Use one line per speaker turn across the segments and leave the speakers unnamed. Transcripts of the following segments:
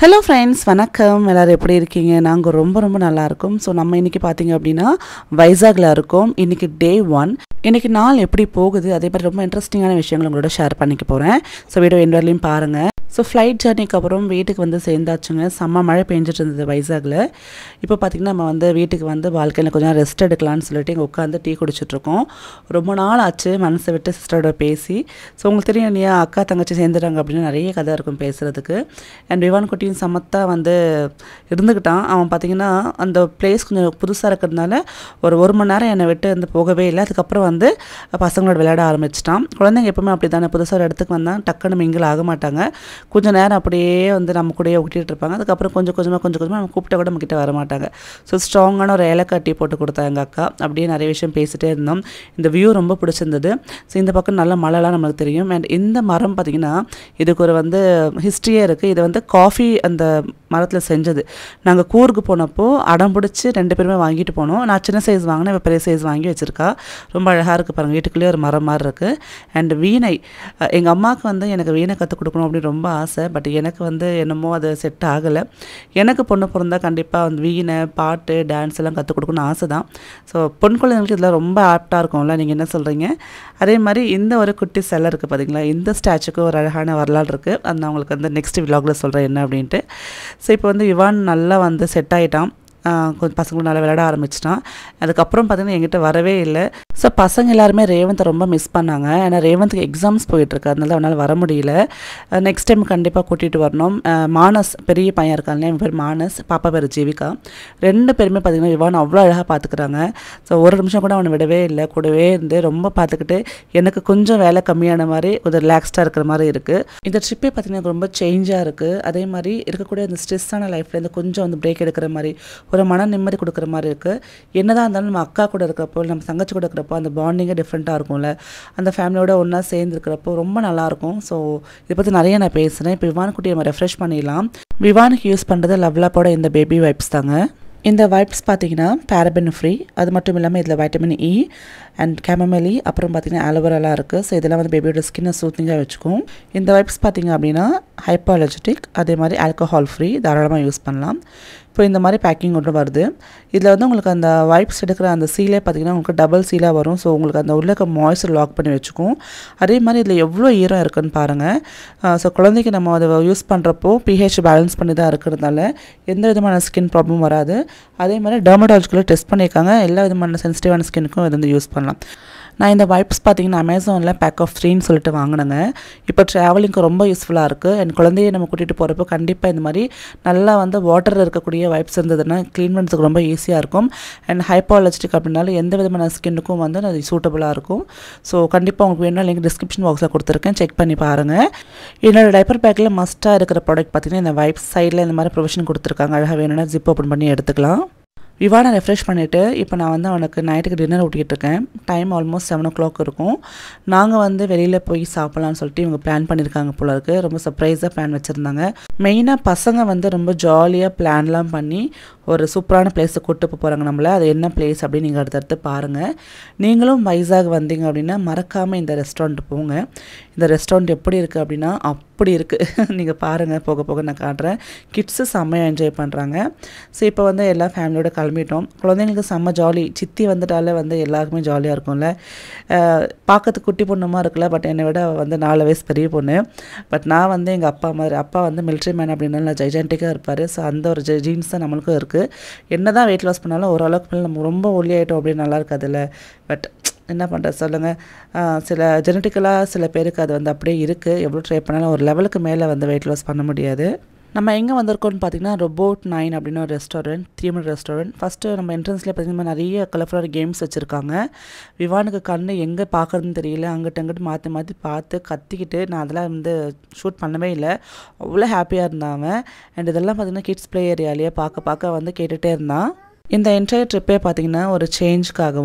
hello friends வணக்கம் எல்லோரும் எப்படி இருக்கீங்க நாங்கள் ரொம்ப ரொம்ப நல்லா இருக்கோம் ஸோ நம்ம இன்றைக்கி பார்த்தீங்க அப்படின்னா வைசாகில் இருக்கோம் இன்றைக்கி டே ஒன் இன்றைக்கி நாள் எப்படி போகுது அதே மாதிரி ரொம்ப இன்ட்ரெஸ்டிங்கான விஷயங்கள் உங்களோட ஷேர் பண்ணிக்க போகிறேன் ஸோ வீடியோ எண்ட் வரலையும் பாருங்கள் ஸோ ஃப்ளைட் ஜர்னிக்கு அப்புறம் வீட்டுக்கு வந்து சேர்ந்தாச்சுங்க செம்ம மழை பெஞ்சிட்டு இருந்தது வைசாகில் இப்போ பார்த்திங்கன்னா நம்ம வந்து வீட்டுக்கு வந்து வாழ்க்கையில் கொஞ்சம் ரெஸ்ட் எடுக்கலாம்னு சொல்லிட்டு இங்கே உட்காந்து டீ குடிச்சிட்ருக்கோம் ரொம்ப நாள் ஆச்சு மனசை விட்டு சிஸ்டரோட பேசி ஸோ உங்களுக்கு தெரியும் இல்லையா அக்கா தங்கச்சி சேர்ந்துட்டாங்க அப்படின்னு நிறைய கதை இருக்கும் பேசுகிறதுக்கு அண்ட் விவான் குட்டியும் சமத்தாக வந்து இருந்துக்கிட்டான் அவன் பார்த்திங்கன்னா அந்த பிளேஸ் கொஞ்சம் புதுசாக இருக்கிறதுனால ஒரு ஒரு மணி நேரம் என்னை விட்டு வந்து போகவே இல்லை அதுக்கப்புறம் வந்து பசங்களோட விளையாட ஆரம்பிச்சிட்டான் குழந்தைங்க எப்பவுமே அப்படி தானே புதுசாக ஒரு இடத்துக்கு வந்தால் டக்குன்னு மிங்கிள் ஆக மாட்டாங்க கொஞ்சம் நேரம் அப்படியே வந்து நம்ம கூடயே ஒட்டிகிட்டு இருப்பாங்க அதுக்கப்புறம் கொஞ்சம் கொஞ்சமாக கொஞ்சம் கொஞ்சமாக நம்ம கூப்பிட்ட கூட நம்மக்கிட்ட வர மாட்டாங்க ஸோ ஸ்ட்ராங்கான ஒரு ஏலக்காய் டீ போட்டு கொடுத்தா எங்கள் அக்கா அப்படியே நிறைய விஷயம் பேசிகிட்டே இருந்தோம் இந்த வியூ ரொம்ப பிடிச்சிருந்தது ஸோ இந்த பக்கம் நல்ல மழைலாம் நம்மளுக்கு தெரியும் அண்ட் இந்த மரம் பார்த்திங்கன்னா இதுக்கு ஒரு வந்து ஹிஸ்ட்ரியே இருக்குது இது வந்து காஃபி அந்த மரத்தில் செஞ்சது நாங்கள் கூருக்கு போனப்போ அடம் பிடிச்சி ரெண்டு பேருமே வாங்கிட்டு போனோம் நான் சின்ன சைஸ் வாங்கினேன் இப்போ பெரிய சைஸ் வாங்கி வச்சுருக்கா ரொம்ப அழகாக இருக்குது பாருங்கள் வீட்டுக்குள்ளேயே ஒரு மரம் மாதிரி இருக்குது அண்ட் வீணை எங்கள் அம்மாவுக்கு வந்து எனக்கு வீணை கற்றுக் கொடுக்கணும் அப்படின்னு ரொம்ப ஆசை பட் எனக்கு வந்து என்னமோ அது செட் ஆகலை எனக்கு பொண்ணு பிறந்தா கண்டிப்பாக வந்து வீணை பாட்டு டான்ஸ் எல்லாம் கற்றுக் கொடுக்கணும்னு ஆசை தான் ஸோ பொன் குழந்தைங்களுக்கு இதெல்லாம் ரொம்ப ஆப்டாக இருக்கும்ல நீங்கள் என்ன சொல்கிறீங்க அதே மாதிரி இந்த ஒரு குட்டி செல்லை இருக்குது பார்த்தீங்களா இந்த ஸ்டாச்சுக்கு ஒரு அழகான வரலாறு இருக்குது அது நான் உங்களுக்கு வந்து நெக்ஸ்ட் விலாகில் சொல்கிறேன் என்ன அப்படின்ட்டு ஸோ இப்போ வந்து இவான் நல்லா வந்து செட் ஆகிட்டான் கொஞ்சம் பசங்களும் நல்லா விளையாட ஆரம்பிச்சிட்டான் அதுக்கப்புறம் பார்த்திங்கன்னா எங்கிட்ட வரவே இல்லை ஸோ பசங்க எல்லாருமே ரேவந்தை ரொம்ப மிஸ் பண்ணாங்க ஏன்னா ரேவந்த்க்கு எக்ஸாம்ஸ் போயிட்டுருக்கு அதனால அவனால் வர முடியல நெக்ஸ்ட் டைம் கண்டிப்பாக கூட்டிகிட்டு வரணும் மானஸ் பெரிய பையன் இருக்காங்க என் பேர் மானஸ் பாப்பா பேர் ஜீவிகா ரெண்டு பேருமே பார்த்திங்கன்னா இவான் அவ்வளோ அழகாக பார்த்துக்குறாங்க ஸோ ஒரு நிமிஷம் கூட அவனை விடவே இல்லை கூடவே இருந்து ரொம்ப பார்த்துக்கிட்டு எனக்கு கொஞ்சம் வேலை கம்மியான மாதிரி ஒரு ரிலாக்ஸ்டாக இருக்கிற மாதிரி இருக்குது இந்த ட்ரிப்பே பார்த்திங்கன்னா ரொம்ப சேஞ்சாக இருக்குது அதே மாதிரி இருக்கக்கூடிய அந்த ஸ்ட்ரெஸ்ஸான லைஃப்லேருந்து கொஞ்சம் வந்து பிரேக் எடுக்கிற மாதிரி ஒரு மன நிம்மதி கொடுக்குற மாதிரி இருக்குது என்னதான் இருந்தாலும் நம்ம அக்கா கூட இருக்கிறப்போ நம்ம தங்கச்சி கூட இருக்கிறப்போ அந்த பாண்டிங்கே டிஃப்ரெண்ட்டாக இருக்கும்ல அந்த ஃபேமிலியோட ஒன்றா சேர்ந்து இருக்கிறப்போ ரொம்ப நல்லாயிருக்கும் ஸோ இதை பற்றி நிறைய நான் பேசுகிறேன் இப்போ விவான் குட்டியை நம்ம ரெஃப்ரெஷ் பண்ணிடலாம் விவானுக்கு யூஸ் பண்ணுறது லவ்லாப்போட இந்த பேபி வைப்ஸ் தாங்க இந்த வைப்ஸ் பார்த்தீங்கன்னா பேரபின் ஃப்ரீ அது மட்டும் இல்லாமல் இதில் வைட்டமின் இ அண்ட் கேமமெலி அப்புறம் பார்த்தீங்கன்னா ஆலோவேராலாம் இருக்குது ஸோ இதெல்லாம் வந்து பேபியோட ஸ்கின்னை சூத்திங்காக வச்சுக்கும் இந்த வைப்ஸ் பார்த்தீங்க அப்படின்னா ஹைப்பாலஜிட்டிக் அதே மாதிரி ஆல்கஹால் ஃப்ரீ தாராளமாக யூஸ் பண்ணலாம் இப்போ இந்த மாதிரி பேக்கிங் ஒன்று வருது இதில் வந்து உங்களுக்கு அந்த வைப்ஸ் எடுக்கிற அந்த சீலே பார்த்திங்கன்னா உங்களுக்கு டபுள் சீலாக வரும் ஸோ உங்களுக்கு அந்த உள்ள மாய்ஸ்சர் லாக் பண்ணி வச்சுக்கும் அதே மாதிரி இதில் எவ்வளோ ஈரம் இருக்குன்னு பாருங்கள் ஸோ குழந்தைக்கு நம்ம அதை யூஸ் பண்ணுறப்போ பிஹெச் பேலன்ஸ் பண்ணி தான் இருக்கிறதுனால எந்த விதமான ஸ்கின் ப்ராப்ளம் வராது அதே மாதிரி டெர்மடாலஜிக்கலாக டெஸ்ட் பண்ணியிருக்காங்க எல்லா விதமான சென்சிட்டிவான ஸ்கின்னுக்கும் இது வந்து யூஸ் பண்ணலாம் நான் இந்த வைப்ஸ் பார்த்தீங்கன்னா அமேசானில் பேக் ஆஃப் த்ரீன்னு சொல்லிட்டு வாங்கினேங்க இப்போ ட்ராவலிங்க்கு ரொம்ப யூஸ்ஃபுல்லாக இருக்குது என் குழந்தைய நம்ம கூட்டிகிட்டு போகிறப்போ கண்டிப்பாக இந்த மாதிரி நல்லா வந்து வாட்டரில் இருக்கக்கூடிய வைப்ஸ் இருந்ததுன்னா க்ளீன் பண்ணுறதுக்கு ரொம்ப ஈஸியாக இருக்கும் அண்ட் ஹைப்பாலஜிட்டிக் அப்படின்னாலும் எந்த விதமான ஸ்கின்னுக்கும் வந்து அது சூட்டபுளாக இருக்கும் ஸோ கண்டிப்பாக உங்களுக்கு வேணும் லிங்க் டிஸ்கிரிப்ஷன் பாக்ஸில் கொடுத்துருக்கேன் செக் பண்ணி பாருங்கள் என்னோட டைப்பர் பேக்கில் மஸ்ட்டாக இருக்கிற ப்ராடக்ட் பார்த்தீங்கன்னா இந்த வைப்ஸ் சைடில் இந்த மாதிரி ப்ரொவிஷன் கொடுத்துருக்காங்க அழகாக வேணும்னா ஜிப் ஓப்பன் பண்ணி எடுத்துக்கலாம் விவானை ரெஃப்ரெஷ் பண்ணிவிட்டு இப்போ நான் வந்து அவனுக்கு நைட்டுக்கு டின்னர் ஊட்டிகிட்டு இருக்கேன் time almost seven o'clock இருக்கும் நாங்கள் வந்து வெளியில் போய் சாப்பிட்லான்னு சொல்லிட்டு இவங்க பிளான் பண்ணியிருக்காங்க போல இருக்குது ரொம்ப சர்ப்ரைஸாக பிளான் வச்சுருந்தாங்க மெயினாக பசங்க வந்து ரொம்ப ஜாலியாக பிளான்லாம் பண்ணி ஒரு சூப்பரான பிளேஸுக்கு கூட்டு போக போகிறாங்க நம்மளை அது என்ன பிளேஸ் அப்படின்னு நீங்கள் அடுத்தடுத்து பாருங்கள் நீங்களும் வைசாக் வந்தீங்க அப்படின்னா மறக்காமல் இந்த ரெஸ்டாரண்ட் போங்க இந்த ரெஸ்டாரண்ட் எப்படி இருக்குது அப்படின்னா அப்படி இருக்குது நீங்கள் பாருங்கள் போக போக நான் காட்டுறேன் கிட்ஸு செம்மையாக என்ஜாய் பண்ணுறாங்க ஸோ இப்போ வந்து எல்லா ஃபேமிலியோட கிளம்பிட்டோம் குழந்தைங்களுக்கு செம்ம ஜாலி சித்தி வந்துட்டாலே வந்து எல்லாருக்குமே ஜாலியாக இருக்கும்ல பார்க்கறதுக்கு குட்டி பொண்ணுமா இருக்குல்ல பட் என்னை விட வந்து நாலு வயசு பெரிய பொண்ணு பட் நான் வந்து எங்கள் அப்பா மாதிரி அப்பா வந்து மிலிட்ரி மேன் அப்படின்னால ஜெய்ஜான்டிக்காக இருப்பார் ஸோ அந்த ஒரு ஜீன்ஸ் தான் நம்மளுக்கும் இருக்குது என்ன தான் வெயிட் லாஸ் பண்ணாலும் ஓரளவுக்கு மேலே நம்ம ரொம்ப ஒல்லி ஆகிட்டோம் அப்படின்னு நல்லா இருக்காதுல்ல பட் என்ன பண்ணுறது சொல்லுங்கள் சில ஜெனட்டிக்கலாக சில பேருக்கு அது வந்து அப்படியே இருக்குது எவ்வளோ ட்ரை பண்ணாலும் ஒரு லெவலுக்கு மேலே வந்து வெயிட் லாஸ் பண்ண முடியாது நம்ம எங்கே வந்திருக்கோம்னு பார்த்தீங்கன்னா ரொபோட் நைன் அப்படின்னு ஒரு ரெஸ்டாரண்ட் த்ரீமன் ரெஸ்டாரண்ட் ஃபஸ்ட்டு நம்ம என்ட்ரன்ஸ்லேயே பார்த்தீங்கன்னா நிறைய கலர்ஃபுல்லான கேம்ஸ் வச்சுருக்காங்க விவானுக்கு கண் எங்கே பார்க்குறதுன்னு தெரியல அங்கிட்ட அங்கிட்டு மாற்றி மாற்றி பார்த்து கத்திக்கிட்டு நான் அதெல்லாம் வந்து ஷூட் பண்ணவே இல்லை அவ்வளோ ஹாப்பியாக இருந்தாங்க அண்ட் இதெல்லாம் பார்த்திங்கன்னா கிட்ஸ் ப்ளே ஏரியாலேயே பார்க்க பார்க்க வந்து கேட்டுகிட்டே இருந்தான் இந்த என்டையர் ட்ரிப்பே பார்த்திங்கன்னா ஒரு சேஞ்சுக்காகவும்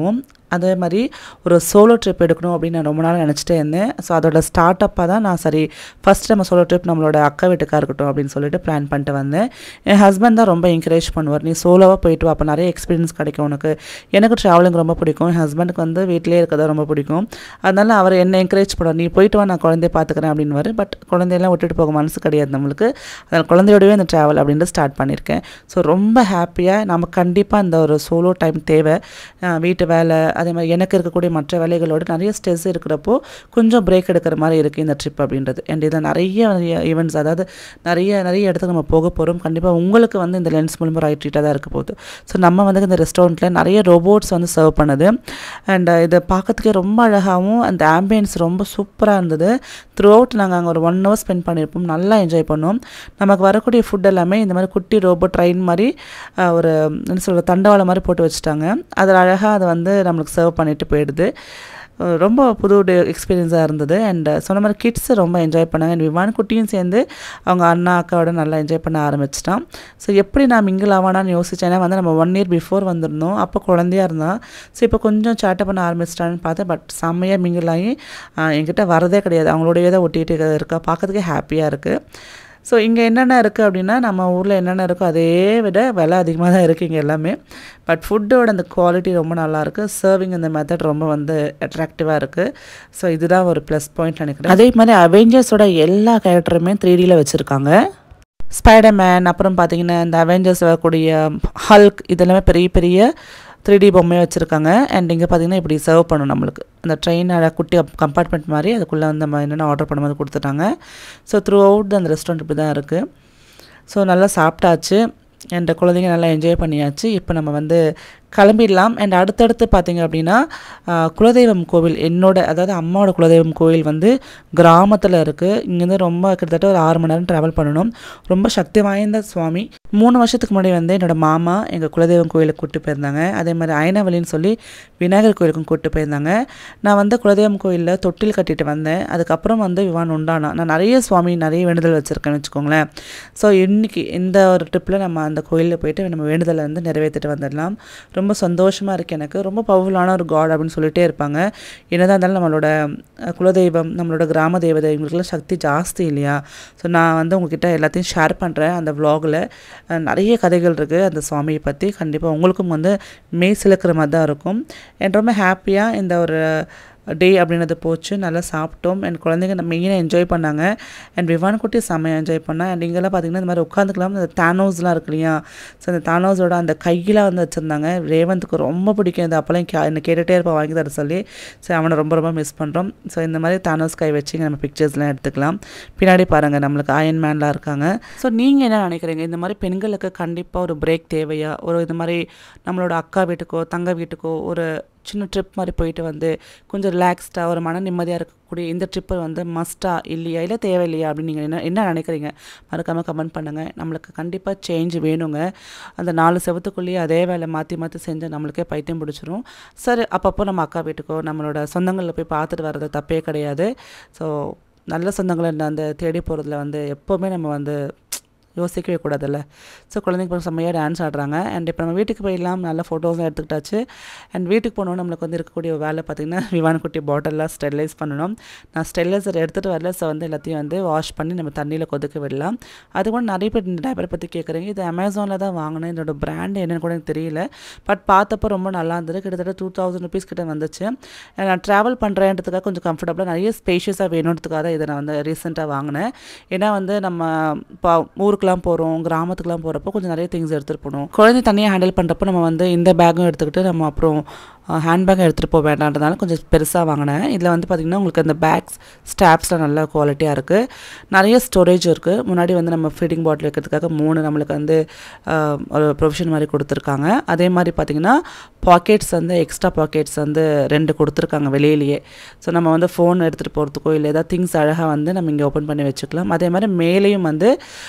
அதே மாதிரி ஒரு சோலோ ட்ரிப் எடுக்கணும் அப்படின்னு நான் ரொம்ப நாள் நினச்சிட்டே இருந்தேன் ஸோ அதோட ஸ்டார்ட் அப்பாக தான் நான் சரி ஃபஸ்ட் நம்ம சோலோ ட்ரிப் நம்மளோட அக்கா வீட்டுக்காக இருக்கட்டும் அப்படின்னு சொல்லிட்டு பிளான் பண்ணிட்டு வந்தேன் என் ஹஸ்பண்ட் தான் ரொம்ப என்கரேஜ் பண்ணுவார் நீ சோலோவாக போயிட்டு வா அப்போ நிறைய எக்ஸ்பீரியன்ஸ் கிடைக்கும் உனக்கு எனக்கு ட்ராவலிங் ரொம்ப பிடிக்கும் என் ஹஸ்பண்டுக்கு வந்து வீட்டிலே இருக்கதான் ரொம்ப பிடிக்கும் அதனால அவர் என்ன என்கரேஜ் பண்ணுவார் நீ போயிட்டு வா நான் குழந்தைய பார்த்துக்கிறேன் அப்படின்னு பட் குழந்தையெல்லாம் விட்டுட்டு போக மனசு கிடையாது நம்மளுக்கு அதனால் குழந்தையோடவே இந்த ட்ராவல் அப்படின்ட்டு ஸ்டார்ட் பண்ணியிருக்கேன் ஸோ ரொம்ப ஹாப்பியாக நம்ம கண்டிப்பாக இந்த ஒரு சோலோ டைம் தேவை அஹ் வீட்டு வேலை அதே மாதிரி எனக்கு இருக்கக்கூடிய மற்ற வேலைகளோட நிறைய ஸ்ட்ரெஸ் இருக்கிறப்போ கொஞ்சம் பிரேக் எடுக்கிற மாதிரி இருக்குது இந்த ட்ரிப் அப்படின்றது அண்ட் இதில் நிறைய நிறைய ஈவெண்ட்ஸ் அதாவது நிறைய நிறைய இடத்துக்கு நம்ம போக போகிறோம் கண்டிப்பாக உங்களுக்கு வந்து இந்த லென்ஸ் மூலமாக ரைட் ட்ரீட்டாக தான் இருக்க போகுது ஸோ நம்ம வந்து இந்த ரெஸ்டாரண்ட்டில் நிறைய ரோபோட்ஸ் வந்து சர்வ் பண்ணுது அண்ட் இதை பார்க்கறதுக்கே ரொம்ப அழகாகவும் அந்த ஆம்பியன்ஸ் ரொம்ப சூப்பராக இருந்தது த்ரூ அவுட் நாங்கள் அங்கே ஒரு ஒன் ஹவர் ஸ்பெண்ட் பண்ணியிருப்போம் நல்லா என்ஜாய் பண்ணோம் நமக்கு வரக்கூடிய ஃபுட் எல்லாமே இந்த மாதிரி குட்டி ரோபோட் ட்ரெயின் மாதிரி அஹ், ஒரு என்ன சொல்கிறது தண்டவாளம் மாதிரி போட்டு வச்சுட்டாங்க அதில் அழகாக அதை வந்து நம்மளுக்கு சர்வ் பண்ணிட்டு போயிடுது அஹ் ரொம்ப புது எக்ஸ்பீரியன்ஸாக இருந்தது அண்ட் சொன்ன மாதிரி கிட்ஸ் ரொம்ப என்ஜாய் பண்ணாங்க அண்ட் விமான் குட்டியும் சேர்ந்து அவங்க அண்ணா அக்காவோட நல்லா என்ஜாய் பண்ண ஆரம்பிச்சிட்டான் ஸோ எப்படி நான் மிங்கிள் ஆவானான்னு யோசிச்சேன் ஏன்னா வந்து நம்ம ஒன் இயர் பிஃபோர் வந்திருந்தோம் அப்போ குழந்தையா இருந்தான் ஸோ இப்போ கொஞ்சம் சேட்டை பண்ண ஆரம்பிச்சிட்டான்னு பார்த்தேன் பட் செம்மையாக மிங்கிள் ஆகி அஹ் என்கிட்ட வரதே கிடையாது அவங்களோடவே தான் ஒட்டிகிட்டு இருக்கா பார்க்கறதுக்கே ஹாப்பியாக இருக்குது ஸோ இங்கே என்னென்ன இருக்குது அப்படின்னா நம்ம ஊரில் என்னென்ன இருக்கோ அதே விட விலை அதிகமாக தான் இருக்குது இங்கே எல்லாமே பட் ஃபுட்டோட அந்த குவாலிட்டி ரொம்ப நல்லாயிருக்கு சர்விங் இந்த மெத்தட் ரொம்ப வந்து அட்ராக்டிவாக இருக்குது ஸோ இதுதான் ஒரு ப்ளஸ் பாயிண்ட் நினைக்கிறேன் அதே மாதிரி அவெஞ்சர்ஸோட எல்லா கேரக்டருமே த்ரீ டியில் வச்சுருக்காங்க ஸ்பைடர்மேன் அப்புறம் பார்த்தீங்கன்னா இந்த அவெஞ்சர்ஸ் வரக்கூடிய ஹல்க் இதெல்லாமே பெரிய பெரிய த்ரீ டி பொம்மையை வச்சுருக்காங்க அண்ட் இங்கே பார்த்தீங்கன்னா இப்படி சர்வ் பண்ணும் நம்மளுக்கு அந்த ட்ரெயின் குட்டி கம்பார்ட்மெண்ட் மாதிரி அதுக்குள்ளே வந்து நம்ம என்னென்ன ஆர்டர் பண்ணும்போது கொடுத்துட்டாங்க ஸோ த்ரூ அவுட் அந்த ரெஸ்டாரண்ட் இப்படி தான் இருக்குது ஸோ நல்லா சாப்பிட்டாச்சு என் குழந்தைங்க நல்லா என்ஜாய் பண்ணியாச்சு இப்போ நம்ம வந்து கிளம்பிடலாம் அண்ட் அடுத்தடுத்து பார்த்தீங்க அப்படின்னா ஆஹ், குலதெய்வம் கோவில் என்னோட அதாவது அம்மாவோட குலதெய்வம் கோவில் வந்து கிராமத்தில் இருக்குது இங்கேருந்து ரொம்ப கிட்டத்தட்ட ஒரு ஆறு மணி நேரம் ட்ராவல் பண்ணணும் ரொம்ப சக்தி வாய்ந்த சுவாமி மூணு வருஷத்துக்கு முன்னாடி வந்து என்னோட மாமா எங்கள் குலதெய்வம் கோயிலுக்கு கூப்பிட்டு போயிருந்தாங்க அதே மாதிரி அயனவலின்னு சொல்லி விநாயகர் கோயிலுக்கும் கூப்பிட்டு போயிருந்தாங்க நான் வந்து குலதெய்வம் கோயிலில் தொட்டில் கட்டிட்டு வந்தேன் அதுக்கப்புறம் வந்து விவான் உண்டானா நான் நிறைய சுவாமி நிறைய வேண்டுதல் வச்சுருக்கேன்னு வச்சுக்கோங்களேன் ஸோ இன்னைக்கு இந்த ஒரு ட்ரிப்பில் நம்ம அந்த கோயிலில் போயிட்டு நம்ம வேண்டுதலை வந்து நிறைவேற்றிட்டு வந்துடலாம் ரொம்ப சந்தோஷமாக இருக்குது எனக்கு ரொம்ப பவர்ஃபுல்லான ஒரு காட் அப்படின்னு சொல்லிட்டே இருப்பாங்க என்னதான் இருந்தாலும் நம்மளோட அஹ், குலதெய்வம் நம்மளோட கிராம தேவதை இவங்களுக்குலாம் சக்தி ஜாஸ்தி இல்லையா ஸோ நான் வந்து உங்ககிட்ட எல்லாத்தையும் ஷேர் பண்ணுறேன் அந்த vlogல அஹ், நிறைய கதைகள் இருக்குது அந்த சுவாமியை பற்றி கண்டிப்பாக உங்களுக்கும் வந்து மெய் சிலுக்கிற மாதிரி தான் இருக்கும் எனக்கு ரொம்ப ஹாப்பியாக இந்த ஒரு டே அப்படின்றது போச்சு நல்லா சாப்பிட்டோம் என் குழந்தைங்க நம்ம மெயினாக என்ஜாய் பண்ணாங்க அண்ட் விவான் குட்டி செம்மையாக என்ஜாய் பண்ணேன் அண்ட் இங்கெல்லாம் பார்த்தீங்கன்னா இந்த மாதிரி உட்காந்துக்கலாம் இந்த தானோஸ்லாம் இருக்கு இல்லையா ஸோ அந்த தானோஸோட அந்த கையெல்லாம் வந்து வச்சுருந்தாங்க ரேவந்துக்கு ரொம்ப பிடிக்கும் இந்த அப்போல்லாம் கே என்ன கேட்டுகிட்டே இருப்பான் வாங்கி தர சொல்லி ஸோ அவனை ரொம்ப ரொம்ப மிஸ் பண்ணுறோம் ஸோ இந்த மாதிரி தானோஸ் கை வச்சு நம்ம பிக்சர்ஸ்லாம் எடுத்துக்கலாம் பின்னாடி பாருங்கள் நம்மளுக்கு அயன் மேன்லாம் இருக்காங்க ஸோ நீங்கள் என்ன நினைக்கிறீங்க இந்த மாதிரி பெண்களுக்கு கண்டிப்பாக ஒரு பிரேக் தேவையா ஒரு இது மாதிரி நம்மளோட அக்கா வீட்டுக்கோ தங்க வீட்டுக்கோ ஒரு சின்ன ட்ரிப் மாதிரி போயிட்டு வந்து கொஞ்சம் ரிலாக்ஸ்டாக ஒரு மன நிம்மதியாக இருக்கக்கூடிய இந்த ட்ரிப்பு வந்து மஸ்டா இல்லையா இல்லை தேவையில்லையா அப்படின்னு நீங்கள் என்ன என்ன நினைக்கிறீங்க மறக்காமல் கமெண்ட் பண்ணுங்கள் நம்மளுக்கு கண்டிப்பாக சேஞ்ச் வேணுங்க அந்த நாலு செவத்துக்குள்ளேயே அதே வேலை மாற்றி மாற்றி செஞ்சு நம்மளுக்கே பைத்தியம் பிடிச்சிரும் சரி அப்பப்போ நம்ம அக்கா வீட்டுக்கோ நம்மளோட சொந்தங்களில் போய் பார்த்துட்டு வர்றது தப்பே கிடையாது ஸோ நல்ல சொந்தங்களை அந்த தேடி போகிறதுல வந்து எப்போவுமே நம்ம வந்து யோசிக்கவே கூடாதுல்ல ஸோ குழந்தைங்க கொஞ்சம் செம்மையாக டான்ஸ் ஆடுறாங்க அண்ட் இப்போ நம்ம வீட்டுக்கு போயிடலாம் நல்ல ஃபோட்டோஸும் எடுத்துக்கிட்டாச்சு அண்ட் வீட்டுக்கு போனோம் நம்மளுக்கு வந்து இருக்கக்கூடிய வேலை பார்த்திங்கன்னா விவான் குட்டி பாட்டில்லாம் ஸ்டெரிலைஸ் பண்ணணும் நான் ஸ்டெரிலைசர் எடுத்துகிட்டு வரல ஸோ வந்து எல்லாத்தையும் வந்து வாஷ் பண்ணி நம்ம தண்ணியில் கொதிக்க விடலாம் அது கூட நிறைய பேர் இந்த டைப்பரை பற்றி கேட்குறீங்க இது அமேசானில் தான் வாங்கினேன் இதோட பிராண்ட் என்னன்னு கூட எனக்கு தெரியல பட் பார்த்தப்போ ரொம்ப நல்லா இருந்தது கிட்டத்தட்ட டூ தௌசண்ட் ருபீஸ் கிட்ட வந்துச்சு நான் ட்ராவல் பண்ணுறேன்றதுக்காக கொஞ்சம் கம்ஃபர்டபுளாக நிறைய ஸ்பேஷியஸாக வேணுன்றதுக்காக தான் இதை நான் வந்து ரீசெண்டாக வாங்கினேன் ஏன்னா வந்து நம்ம இப்போ ஊருக்குலாம் போகிறோம் கிராமத்துக்குலாம் போகிறப்போ கொஞ்சம் நிறைய திங்ஸ் எடுத்துகிட்டு போகணும் குழந்தை தனியாக ஹேண்டில் பண்ணுறப்போ நம்ம வந்து இந்த பேக்கும் எடுத்துக்கிட்டு நம்ம அப்புறம் ஹேண்ட்பேக் எடுத்துகிட்டு போக வேண்டான்றதுனால கொஞ்சம் பெருசாக வாங்கினேன் இதில் வந்து பார்த்திங்கன்னா உங்களுக்கு அந்த பேக்ஸ் ஸ்டாப்ஸ்லாம் நல்ல குவாலிட்டியாக இருக்குது நிறைய ஸ்டோரேஜ் இருக்குது முன்னாடி வந்து நம்ம ஃபீடிங் பாட்டில் வைக்கிறதுக்காக மூணு நம்மளுக்கு வந்து ஆஹ், ஒரு ப்ரொவிஷன் மாதிரி கொடுத்துருக்காங்க அதே மாதிரி பார்த்திங்கன்னா பாக்கெட்ஸ் வந்து எக்ஸ்ட்ரா பாக்கெட்ஸ் வந்து ரெண்டு கொடுத்துருக்காங்க வெளியிலேயே ஸோ நம்ம வந்து ஃபோன் எடுத்துகிட்டு போகிறதுக்கோ இல்லை ஏதாவது திங்ஸ் அழகாக வந்து நம்ம இங்கே ஓப்பன் பண்ணி வச்சுக்கலாம் அதே மாதிரி மேலேயும் வந்து ஒரு பாக்கெட்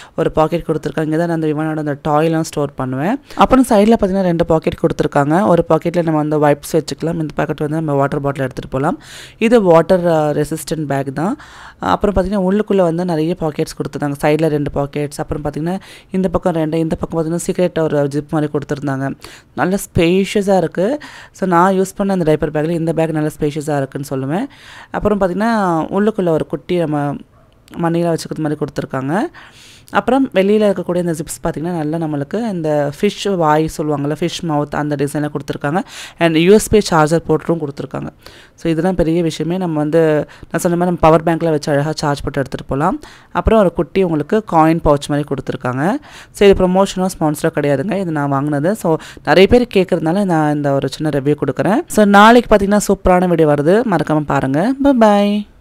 பாக்கெட் கொடுத்துருக்காங்க இங்கே தான் நான் அந்த விமானோட அந்த டாய்லாம் ஸ்டோர் பண்ணுவேன் அப்புறம் சைடில் பார்த்தீங்கன்னா ரெண்டு பாக்கெட் கொடுத்துருக்காங்க ஒரு பாக்கெட்டில் நம்ம வந்து வைப்ஸ் வச்சுக்கலாம் இந்த பாக்கெட் வந்து நம்ம வாட்டர் பாட்டில் எடுத்துகிட்டு போகலாம் இது வாட்டர் ரெசிஸ்டன்ட் பேக் தான் அப்புறம் பார்த்திங்கன்னா உள்ளுக்குள்ளே வந்து நிறைய பாக்கெட்ஸ் கொடுத்துருந்தாங்க சைடில் ரெண்டு பாக்கெட்ஸ் அப்புறம் பார்த்திங்கன்னா இந்த பக்கம் ரெண்டு இந்த பக்கம் பார்த்திங்கன்னா சீக்ரெட் ஒரு ஜிப் மாதிரி கொடுத்துருந்தாங்க நல்ல ஸ்பேஷியஸாக இருக்குது ஸோ நான் யூஸ் பண்ண அந்த டைப்பர் பேக்கில் இந்த பேக் நல்ல ஸ்பேஷியஸாக இருக்குன்னு சொல்லுவேன் அப்புறம் பார்த்திங்கன்னா உள்ளுக்குள்ளே ஒரு குட்டி நம்ம மணியில் வச்சுக்கிறது மாதிரி கொடுத்துருக்காங்க அப்புறம் வெளியில் இருக்கக்கூடிய இந்த ஜிப்ஸ் பார்த்திங்கன்னா நல்லா நம்மளுக்கு இந்த ஃபிஷ் வாய் சொல்லுவாங்கள்ல ஃபிஷ் மவுத் அந்த டிசைனில் கொடுத்துருக்காங்க அண்ட் யூஎஸ்பி சார்ஜர் போட்டும் கொடுத்துருக்காங்க ஸோ இதெல்லாம் பெரிய விஷயமே நம்ம வந்து நான் சொன்ன மாதிரி நம்ம பவர் பேங்க்கில் வச்சு அழகாக சார்ஜ் போட்டு எடுத்துகிட்டு போகலாம் அப்புறம் ஒரு குட்டி உங்களுக்கு காயின் பவுச் மாதிரி கொடுத்துருக்காங்க ஸோ இது ப்ரொமோஷனோ ஸ்பான்சரோ கிடையாதுங்க இது நான் வாங்கினது ஸோ நிறைய பேர் கேட்குறதுனால நான் இந்த ஒரு சின்ன ரிவ்யூ கொடுக்குறேன் ஸோ நாளைக்கு பார்த்திங்கன்னா சூப்பரான வீடியோ வருது மறக்காமல் பாருங்கள் பாய்